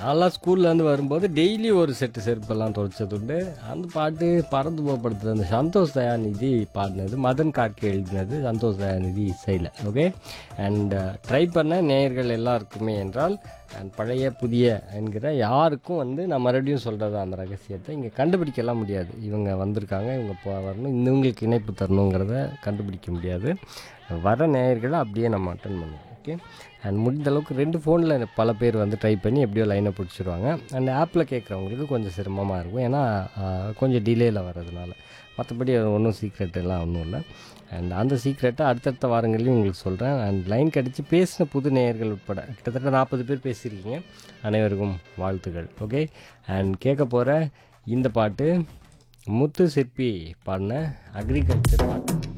நான்லாம் ஸ்கூல்லேருந்து வரும்போது டெய்லி ஒரு செட்டு செருப்பெல்லாம் துவைச்சது உண்டு அந்த பாட்டு பறந்து போகப்படுத்துறது அந்த சந்தோஷ் தயாநிதி பாடினது மதன் கார்கே எழுதினது சந்தோஷ் தயாநிதி இசையில் ஓகே அண்ட் ட்ரை பண்ண நேயர்கள் எல்லாருக்குமே என்றால் and பழைய புதிய என்கிற யாருக்கும் வந்து நான் மறுபடியும் சொல்கிறது அந்த ரகசியத்தை இங்கே கண்டுபிடிக்கலாம் முடியாது இவங்க வந்திருக்காங்க இவங்க போ வரணும் இவங்களுக்கு இணைப்பு தரணுங்கிறத கண்டுபிடிக்க முடியாது வர நேயர்களை அப்படியே நம்ம அட்டன் பண்ணுவோம் ஓகே அண்ட் முடிந்த அளவுக்கு ரெண்டு ஃபோனில் பல பேர் வந்து ட்ரை பண்ணி எப்படியோ லைனை பிடிச்சிருவாங்க அண்ட் ஆப்பில் கேட்குறவங்களுக்கு கொஞ்சம் சிரமமாக இருக்கும் ஏன்னா ஆஹ், கொஞ்சம் டிலேயில் வர்றதுனால மற்றபடி ஒன்றும் சீக்ரெட் எல்லாம் ஒன்றும் இல்லை அண்ட் அந்த சீக்ரெட்டை அடுத்தடுத்த வாரங்களையும் உங்களுக்கு சொல்கிறேன் அண்ட் லைன் கடிச்சு பேசின புது நேயர்கள் உட்பட கிட்டத்தட்ட நாற்பது பேர் பேசியிருக்கீங்க அனைவருக்கும் வாழ்த்துக்கள் ஓகே அண்ட் கேட்க போகிற இந்த பாட்டு முத்து சிற்பி பாடின அக்ரிகல்ச்சர் பாட்டு